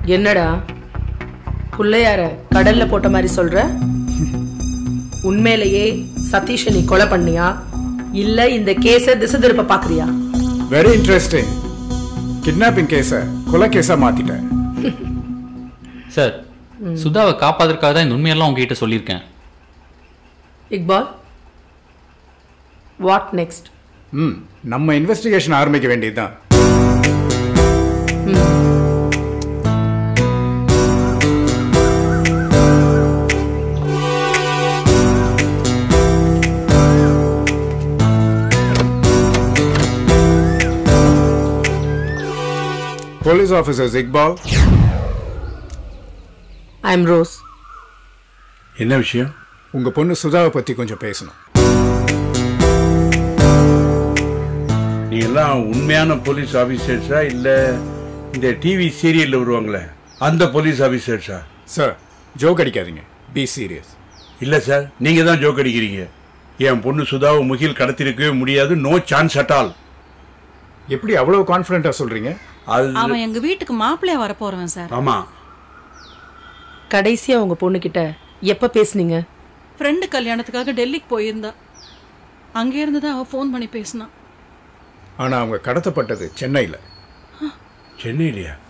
என்னடா புள்ளையார கடல்ல போட்ட மாதிரி சொல்ற உண்மையிலேயே சதீஷை நீ கொலை பண்ணியா இல்ல இந்த கேஸ திசை திருப்ப பாக்குறியா வெரி இன்ட்ரெஸ்டிங் கிட்னாப்பிங் கேஸை கொலை கேஸா மாத்திட்டேன் சார் சுதாவை காப்பாதற்காக தான் இந்த உண்மையெல்லாம் உங்ககிட்ட சொல்லியிருக்கேன் இக்பால் வாட் நெக்ஸ்ட் ம் நம்ம இன்வெஸ்டிகேஷன் ஆரம்பிக்க வேண்டியதுதான் police officers Iqbal I am Rose என்ன விஷயம் உங்க பொண்ணு சுதாவை பத்தி கொஞ்சம் பேசணும் நீ எல்லாம் உண்மையான போலீஸ் ஆபீசர்ஸா இல்ல இந்த டிவி சீரியல்ல வருவாங்களே அந்த போலீஸ் ஆபீசர்ஸா சார் ஜோக் அடிக்காதீங்க பி சீரியஸ் இல்ல சார் நீங்க தான் ஜோக் அடிக்கிறீங்க என் பொண்ணு சுதாவை முகில் கடத்திருக்கவே முடியாது நோ சான்ஸ் அட் ஆல் எப்படி அவ்வளவு கான்ஃபிடென்ட்டா சொல்றீங்க அது அவன் எங்க வீட்டுக்கு மாப்பிள்ளையா வரப்போறவன் சார் ஆமா கடைசியா உங்க பொண்ணுகிட்ட எப்ப பேசுனீங்க ஃப்ரெண்டு கல்யாணத்துக்காக டெல்லிக்கு போயிருந்தா அங்கே இருந்து தான் அவன் ஃபோன் பண்ணி பேசினான் ஆனா அவங்க கடத்தப்பட்டது சென்னையில சென்னையிலயா